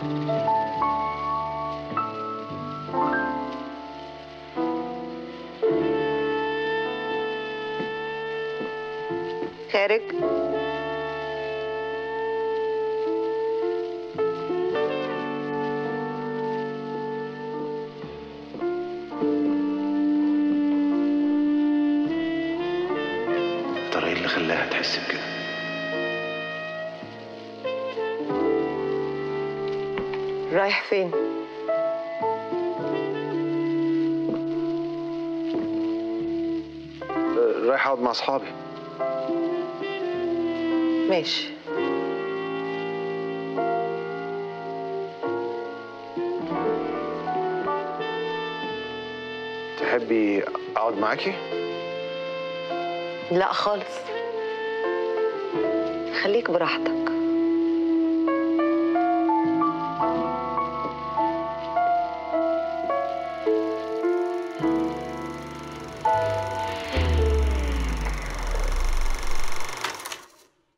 خارج ترى ايه اللي خلاها تحس بكده رايح فين رايح اقعد مع اصحابي ماشي تحبي اقعد معاكي لا خالص خليك براحتك